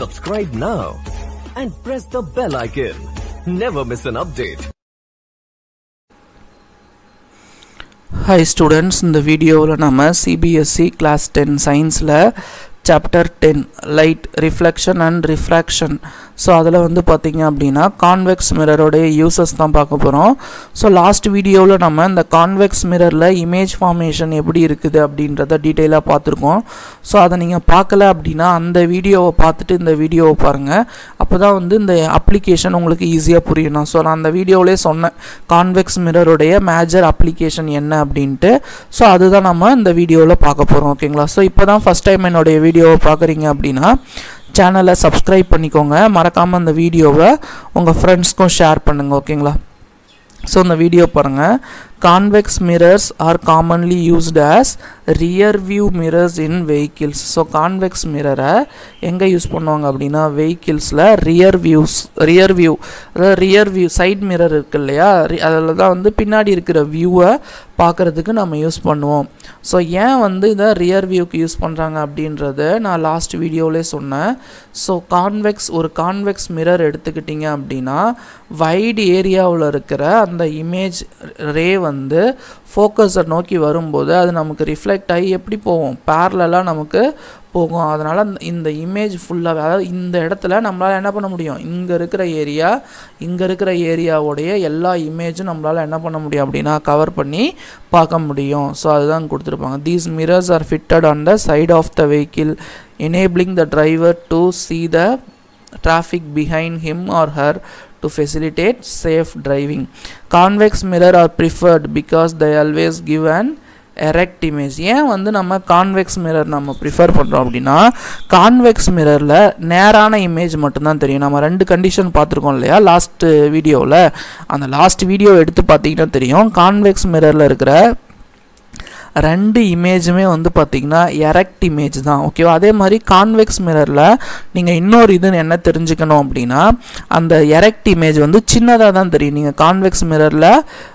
Subscribe now and press the bell icon. Never miss an update. Hi students இந்த வீடியோவில் நம்ம CBSE class ten சயின்ஸில் chapter ten light reflection and refraction so அதில் வந்து பார்த்தீங்க அப்படின்னா கான்வெக்ஸ் மிரரோடைய யூசஸ் தான் பார்க்க போகிறோம் ஸோ லாஸ்ட் வீடியோவில் நம்ம இந்த கான்வெக்ஸ் மிரரில் இமேஜ் ஃபார்மேஷன் எப்படி இருக்குது அப்படின்றத டீட்டெயிலாக பார்த்துருக்கோம் ஸோ அதை நீங்கள் பார்க்கல அப்படின்னா அந்த வீடியோவை பார்த்துட்டு இந்த வீடியோவை பாருங்கள் அப்போ தான் வந்து இந்த அப்ளிகேஷன் உங்களுக்கு ஈஸியாக புரியணும் ஸோ நான் அந்த வீடியோவிலே சொன்னேன் கான்வெக்ஸ் மிரருடைய மேஜர் அப்ளிகேஷன் என்ன அப்படின்ட்டு ஸோ அதுதான் நம்ம இந்த வீடியோவில் பார்க்க போகிறோம் ஓகேங்களா ஸோ இப்போ தான் ஃபஸ்ட் டைம் என்னுடைய வீடியோவை பார்க்குறீங்க அப்படின்னா சேனலை சப்ஸ்கிரைப் பண்ணிக்கோங்க மறக்காமல் அந்த வீடியோவை உங்கள் ஃப்ரெண்ட்ஸ்க்கும் ஷேர் பண்ணுங்கள் ஓகேங்களா ஸோ இந்த வீடியோ பாருங்கள் convex mirrors are commonly used as rear view mirrors in vehicles so convex மிரரை எங்கே யூஸ் பண்ணுவாங்க அப்படின்னா வெஹிக்கிள்ஸில் ரியர் வியூஸ் ரியர் வியூ அதாவது ரியர் வியூ சைட் மிரர் இருக்கு இல்லையா அதில் தான் வந்து பின்னாடி இருக்கிற வியூவை பார்க்குறதுக்கு நம்ம யூஸ் பண்ணுவோம் ஸோ ஏன் வந்து இதை ரியர் வியூக்கு யூஸ் பண்ணுறாங்க அப்படின்றத நான் லாஸ்ட் வீடியோவிலே சொன்னேன் ஸோ கான்வெக்ஸ் ஒரு கான்வெக்ஸ் மிரர் எடுத்துக்கிட்டிங்க அப்படின்னா வைடு ஏரியாவில் இருக்கிற அந்த இமேஜ் ரே வந்து ஃபோக்கஸை நோக்கி வரும்போது அது நமக்கு ரிஃப்ளெக்ட் ஆகி எப்படி போகும் பேரலாக நமக்கு போகும் அதனால் இந்த இமேஜ் ஃபுல்லாகவே அதாவது இந்த இடத்துல நம்மளால் என்ன பண்ண முடியும் இங்கே இருக்கிற ஏரியா இங்கே இருக்கிற ஏரியாவுடைய எல்லா இமேஜும் நம்மளால் என்ன பண்ண முடியும் அப்படின்னா கவர் பண்ணி பார்க்க முடியும் ஸோ அதுதான் கொடுத்துருப்பாங்க these mirrors are fitted on the side of the vehicle enabling the driver to see the traffic behind him or her to facilitate safe driving. Convex mirror are preferred because they always give an erect image ஏன் வந்து நம்ம convex mirror நம்ம prefer பண்ணுறோம் அப்படின்னா convex மிரரில் நேரான image மட்டும்தான் தெரியும் நம்ம ரெண்டு கண்டிஷன் பார்த்துருக்கோம் இல்லையா லாஸ்ட் வீடியோவில் அந்த லாஸ்ட் வீடியோ எடுத்து பார்த்தீங்கன்னா தெரியும் கான்வெக்ஸ் மிரரில் இருக்கிற ரெண்டு இமேஜுமே வந்து பார்த்திங்கன்னா எரெக்ட் இமேஜ் தான் ஓகேவா அதே மாதிரி கான்வெக்ஸ் மிரரில் நீங்கள் இன்னொரு இது என்ன தெரிஞ்சுக்கணும் அப்படின்னா அந்த எரெக்ட் இமேஜ் வந்து சின்னதாக தான் தெரியும் நீங்கள் கான்வெக்ஸ் மிரரில்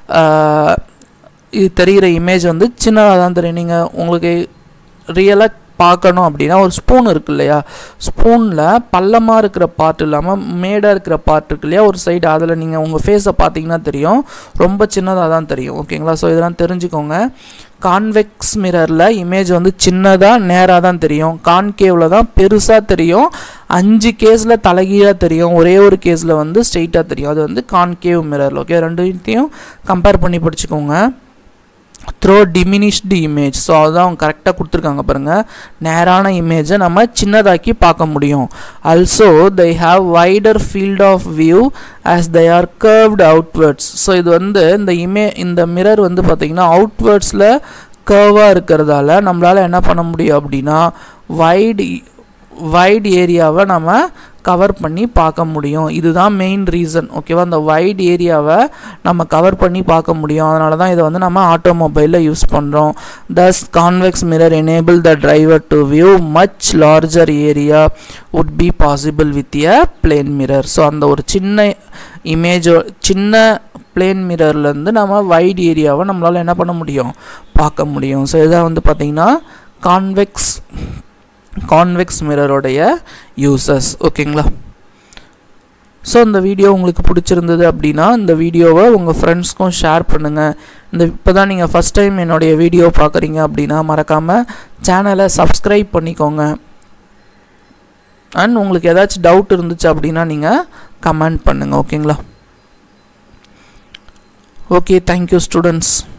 இது தெரிகிற இமேஜ் வந்து சின்னதாக தான் தெரியும் நீங்கள் உங்களுக்கு ரியலாக பார்க்கணும் அப்படின்னா ஒரு ஸ்பூன் இருக்கு இல்லையா ஸ்பூனில் பள்ளமாக இருக்கிற பார்ட் இல்லாமல் மேடாக இருக்கிற பார்ட் இருக்கு இல்லையா ஒரு சைடு அதில் நீங்கள் உங்கள் ஃபேஸை பார்த்தீங்கன்னா தெரியும் ரொம்ப சின்னதாக தான் தெரியும் ஓகேங்களா ஸோ இதெல்லாம் தெரிஞ்சுக்கோங்க கான்வெக்ஸ் மிரரில் இமேஜ் வந்து சின்னதாக நேராக தான் தெரியும் கான்கேவில் தான் பெருசாக தெரியும் அஞ்சு கேஸில் தலைகீழாக தெரியும் ஒரே ஒரு கேஸில் வந்து ஸ்ட்ரெயிட்டாக தெரியும் அது வந்து கான்கேவ் மிரரில் ஓகே ரெண்டுத்தையும் கம்பேர் பண்ணி படிச்சுக்கோங்க த்ரோ டிமினிஷ்டு இமேஜ் ஸோ அதுதான் அவங்க கரெக்டாக கொடுத்துருக்காங்க பாருங்கள் நேரான இமேஜை நம்ம சின்னதாக்கி பார்க்க முடியும் also they have wider field of view as they are curved outwards so இது வந்து இந்த இமே இந்த மிரர் வந்து பார்த்திங்கன்னா அவுட்வேர்ட்ஸில் கர்வாக இருக்கிறதால நம்மளால் என்ன பண்ண முடியும் அப்படின்னா வைடு வைட் ஏரியாவை நம்ம கவர் பண்ணி பார்க்க முடியும் இதுதான் மெயின் ரீசன் ஓகேவா அந்த வைட் ஏரியாவை நம்ம கவர் பண்ணி பார்க்க முடியும் அதனால தான் இதை வந்து நம்ம ஆட்டோமொபைலில் யூஸ் பண்ணுறோம் thus convex mirror enable the driver to view much larger area would be possible with a plane mirror so அந்த ஒரு சின்ன இமேஜோ சின்ன பிளேன் மிரர்லேருந்து நம்ம வைட் ஏரியாவை நம்மளால் என்ன பண்ண முடியும் பார்க்க முடியும் ஸோ இதான் வந்து பார்த்திங்கன்னா கான்வெக்ஸ் கான்வெக்ஸ் மிரரோடைய யூசஸ் ஓகேங்களா ஸோ இந்த வீடியோ உங்களுக்கு பிடிச்சிருந்தது அப்படின்னா இந்த வீடியோவை உங்கள் ஃப்ரெண்ட்ஸ்க்கும் ஷேர் பண்ணுங்கள் இந்த இப்போ தான் நீங்கள் ஃபஸ்ட் டைம் என்னுடைய வீடியோ பார்க்குறீங்க அப்படின்னா மறக்காமல் சேனலை சப்ஸ்கிரைப் பண்ணிக்கோங்க அண்ட் உங்களுக்கு ஏதாச்சும் டவுட் இருந்துச்சு அப்படின்னா நீங்கள் கமெண்ட் பண்ணுங்கள் ஓகேங்களா ஓகே தேங்க்யூ ஸ்டூடெண்ட்ஸ்